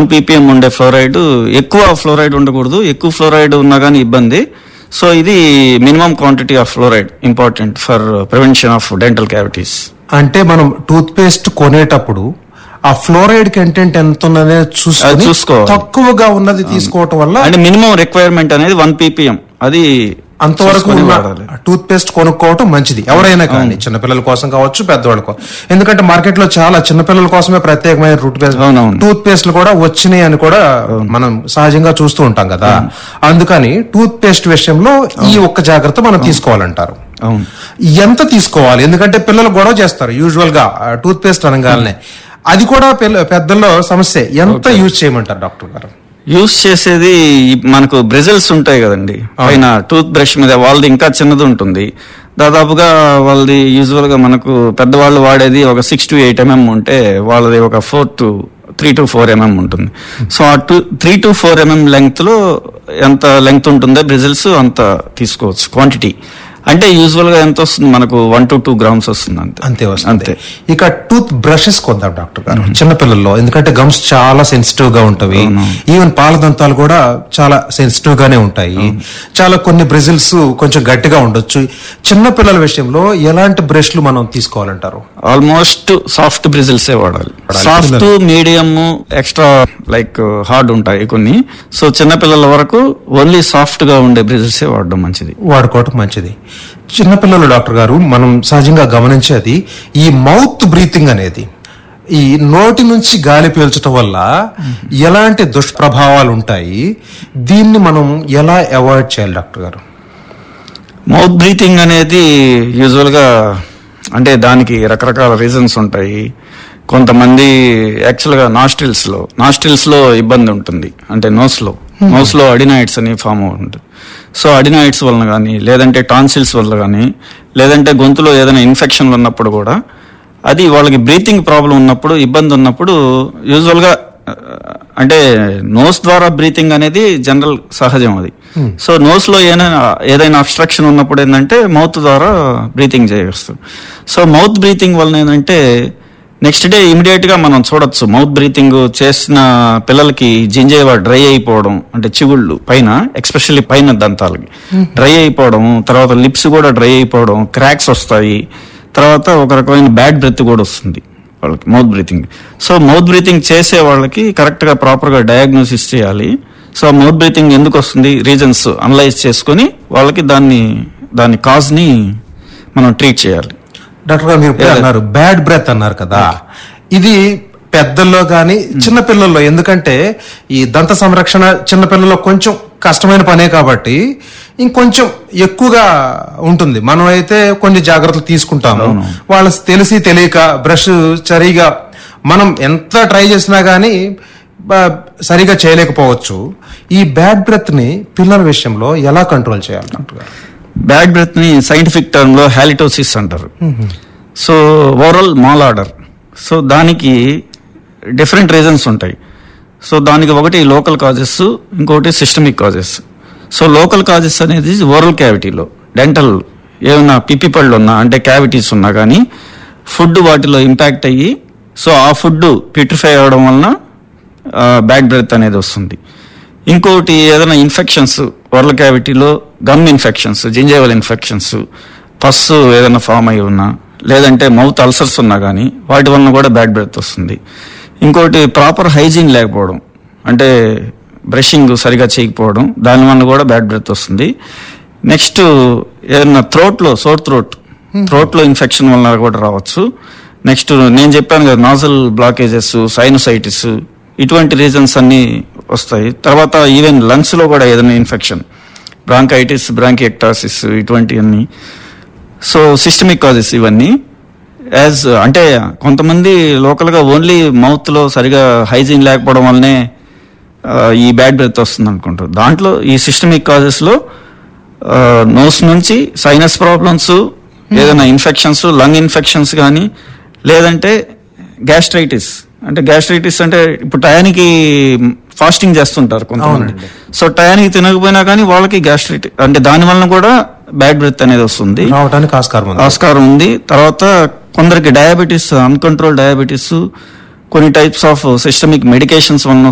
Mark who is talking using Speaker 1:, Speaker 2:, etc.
Speaker 1: One PPM ఉండే fluoride ఎక్కువ fluoride ఉండకూడదు ఎక్కువ ఫ్లోరైడ్ ఉన్నా కానీ ఇబ్బంది సో ఇది minimum quantity of fluoride important for prevention of dental cavities
Speaker 2: అంటే మనం టూత్ పేస్ట్ కొనేటప్పుడు ఆ ఫ్లోరైడ్ కంటెంట్ ఎంత ఉన్నదే చూసుకొని
Speaker 1: అది చూసుకోవాలి.
Speaker 2: తక్కువగా ఉన్నది తీసుకోవటం వల్ల
Speaker 1: అంటే మినిమం రిక్వైర్మెంట్ అనేది వన్ పీపీఎం అది
Speaker 2: అంతవరకు
Speaker 1: చూసుకొని
Speaker 2: ఉన్న
Speaker 1: వాడాలి.
Speaker 2: టూత్ పేస్ట్ కొనుక్కోవటం మంచిది ఎవరైనా కానీ చిన్నపిల్లల కోసం కావచ్చు పెద్దవాళ్ళ కోసం ఎందుకంటే మార్కెట్ లో చాలా చిన్నపిల్లల కోసమే ప్రత్యేకమైన టూత్ పేస్ట్
Speaker 1: అవునవును.
Speaker 2: టూత్ పేస్ట్లు కూడా వచ్చినాయి అని కూడా మనం సహజంగా చూస్తూ ఉంటాం కదా అందుకని టూత్ పేస్ట్ విషయంలో ఈ ఒక్క జాగ్రత్త మనం తీసుకోవాలంటారు
Speaker 1: అవును
Speaker 2: ఎంత తీసుకోవాలి ఎందుకంటే పిల్లలు గొడవ చేస్తారు యూజువల్ గా టూత్ పేస్ట్ అనగానే అది కూడా పిల్ల- పెద్దల్లో సమస్య ఎంత యూజ్ చేయమంటారు డాక్టర్ గారు
Speaker 1: యూస్ చేసేది ఈ మనకు బ్రెజల్స్ ఉంటాయి కదండి పైన టూత్ బ్రష్ మీద వాళ్ళది ఇంకా చిన్నది ఉంటుంది దాదాపుగా వాళ్ళది యూజువల్ గా మనకు పెద్దవాళ్ళు వాడేది ఒక సిక్స్ టు ఎయిట్ ఎంఎం ఉంటే వాళ్ళది ఒక four to three to four MM ఉంటుంది సో ఆ two three to four MM length లో ఎంత లెంగ్త్ ఉంటుందో బ్రెజల్స్ అంత తీసుకోవచ్చు క్వాంటిటీ అంటే యూజువల్ గా ఎంత వస్తుంది మనకు వన్ టు టూ గ్రామ్స్ వస్తుంది అంతే
Speaker 2: అంతే వస్తుంది
Speaker 1: అంతే
Speaker 2: ఇక టూత్ బ్రషెస్ కొందాం డాక్టర్ గారు చిన్నపిల్లల్లో ఎందుకంటే గమ్స్ చాలా సెన్సిటివ్ గా ఉంటవి ఈవెన్ పాల దంతాలు కూడా చాలా సెన్సిటివ్ గానే ఉంటాయి చాలా కొన్ని బ్రెజిల్స్ కొంచెం గట్టిగా ఉండొచ్చు చిన్న పిల్లల విషయంలో ఎలాంటి బ్రష్లు మనం తీసుకోవాలంటారు
Speaker 1: ఆల్మోస్ట్ సాఫ్ట్ బ్రిజిల్స్ వాడాలి soft medium extra like hard ఉంటాయి కొన్ని సో చిన్నపిల్లల వరకు ఓన్లీ సాఫ్ట్ గా ఉండే బ్రిజిల్స్ వాడడం మంచిది
Speaker 2: వాడుకోవటం మంచిది చిన్నపిల్లలు డాక్టర్ గారు మనం సహజంగా గమనించేది ఈ మౌత్ బ్రీతింగ్ అనేది ఈ నోటి నుంచి గాలి పీల్చడం వల్ల ఎలాంటి దుష్ప్రభావాలు ఉంటాయి దీన్ని మనం ఎలా అవాయిడ్ చేయాలి డాక్టర్ గారు
Speaker 1: మౌత్ బ్రీతింగ్ అనేది యూజువల్ గా అంటే దానికి రకరకాల రీజన్స్ ఉంటాయి కొంతమంది యాక్చువల్ గా నాస్ట్రిల్స్ లో నాస్ట్రిల్స్ లో ఇబ్బంది ఉంటుంది అంటే నోస్ లో నోస్ లో అడినాయిడ్స్ అని ఫామ్ ఉంటుంది సో అడినాయిడ్స్ వలన కానీ లేదంటే టాన్సిల్స్ వల్ల కానీ లేదంటే గొంతులో ఏదైనా ఇన్ఫెక్షన్లు ఉన్నప్పుడు కూడా అది వాళ్ళకి బ్రీతింగ్ ప్రాబ్లం ఉన్నప్పుడు ఇబ్బంది ఉన్నప్పుడు యూజువల్ గా ఆ, అంటే నోస్ ద్వారా బ్రీతింగ్ అనేది జనరల్ సహజం అది సో నోస్ లో ఏదైనా ఏదైనా అబ్స్ట్రక్షన్ ఉన్నప్పుడు ఏంటంటే మౌత్ ద్వారా బ్రీతింగ్ చేయవచ్చు సో మౌత్ బ్రీతింగ్ వలన ఏంటంటే నెక్స్ట్ డే ఇమీడియట్ గా మనం చూడొచ్చు మౌత్ బ్రీతింగ్ చేసిన పిల్లలకి జింజేవా డ్రై అయిపోవడం అంటే చిగుళ్ళు పైన ఎక్స్పెషల్లీ పైన దంతాలకి డ్రై అయిపోవడం తర్వాత లిప్స్ కూడా డ్రై అయిపోవడం క్రాక్స్ వస్తాయి తర్వాత ఒక రకమైన బ్యాడ్ బ్రెత్ కూడా వస్తుంది వాళ్ళకి mouth breathing so mouth breathing చేసే వాళ్ళకి కరెక్ట్ గా ప్రాపర్ గా డయాగ్నోసిస్ చేయాలి సో మౌత్ బ్రీతింగ్ ఎందుకు వస్తుంది రీజన్స్ అనలైజ్ చేసుకొని వాళ్ళకి దాన్ని దాని కాజ్ ని మనం ట్రీట్ చేయాలి
Speaker 2: డాక్టర్ గారు మీరు ఇప్పుడే అన్నారు బ్యాడ్ బ్రెత్ అన్నారు కదా ఇది పెద్దల్లో గాని చిన్న పిల్లల్లో ఎందుకంటే ఈ దంత సంరక్షణ చిన్న పిల్లల్లో కొంచెం కష్టమైన పనే కాబట్టి ఇంకొంచెం ఎక్కువగా ఉంటుంది మనం అయితే కొన్ని జాగ్రత్తలు తీసుకుంటాము వాళ్ళకి తెలిసి తెలియక బ్రష్ సరిగా మనం ఎంత ట్రై చేసినా గానీ బ- సరిగా చేయలేకపోవచ్చు ఈ బ్యాడ్ బ్రెత్ ని పిల్లల విషయంలో ఎలా కంట్రోల్ చేయాలి డాక్టర్ గారు
Speaker 1: బ్యాడ్ బ్రెత్ ని సైంటిఫిక్ టర్మ్ లో హాలిటోసిస్ అంటారు so overall malodour so దానికి డిఫరెంట్ రీజన్స్ ఉంటాయి సో దానికి ఒకటి లోకల్ కాజెస్ ఇంకొకటి systemic causes so local causes అనేది ఓరల్ క్యావిటీలో డెంటల్ ఏమైనా పిప్పి పళ్ళు ఉన్నా అంటే క్యావిటీస్ ఉన్నా కానీ ఫుడ్ వాటిలో ఇంపాక్ట్ అయ్యి సో ఆ ఫుడ్ పిట్రిఫై అవడం వలన బ్యాడ్ బ్రెత్ అనేది వస్తుంది ఇంకోటి ఏదైనా ఇన్ఫెక్షన్స్ ఓరల్ క్యావిటీలో gum infections gingival infections pus ఏదైనా ఫామ్ అయి ఉన్నా లేదంటే మౌత్ అల్సర్స్ ఉన్నా కానీ వాటి వలన కూడా బ్యాడ్ బ్రెత్ వస్తుంది ఇంకోటి ప్రాపర్ హైజీన్ లేకపోవడం అంటే బ్రషింగ్ సరిగా చేయకపోవడం దాని వల్ల కూడా బ్యాడ్ బ్రెత్ వస్తుంది నెక్స్ట్ ఏదైనా థ్రోట్లో సోర్ థ్రోట్ థ్రోట్లో ఇన్ఫెక్షన్ వలన కూడా రావచ్చు నెక్స్ట్ నేను చెప్పాను కదా నాజల్ బ్లాకేజెస్ సైనసైటిస్ ఇటువంటి రీజన్స్ అన్ని వస్తాయి తర్వాత ఈవెన్ లంగ్స్ లో కూడా ఏదైనా ఇన్ఫెక్షన్ బ్రాంకైటిస్ బ్రాంకియక్టాసిస్ ఇటువంటివన్నీ సో సిస్టమిక్ కాజెస్ ఇవన్నీ యాజ్ అంటే కొంతమంది లోకల్ గా ఓన్లీ మౌత్ లో సరిగా హైజీన్ లేకపోవడం వల్లనే ఆ, ఈ బ్యాడ్ బ్రెత్ వస్తుంది అనుకుంటారు దాంట్లో ఈ సిస్టమిక్ కాజెస్ లో నోస్ నుంచి సైనస్ ప్రాబ్లమ్స్ ఏదైనా ఇన్ఫెక్షన్స్ లంగ్ ఇన్ఫెక్షన్స్ కానీ లేదంటే గ్యాస్ట్రైటిస్ అంటే గ్యాస్ట్రైటిస్ అంటే ఇప్పుడు టయానికి ఫాస్టింగ్ చేస్తుంటారు కొంతమంది సో టయానికి తినకపోయినా కానీ వాళ్ళకి గ్యాస్ట్రైటిస్ అంటే దాని వలన కూడా బ్యాడ్ బ్రెత్ అనేది వస్తుంది
Speaker 2: రావడానికి ఆస్కారం ఉంది
Speaker 1: ఆస్కారం ఉంది తర్వాత కొందరికి డయాబెటీస్ అన్కంట్రోల్ డయాబెటీస్ కొన్ని టైప్స్ ఆఫ్ సిస్టమిక్ మెడికేషన్స్ వలన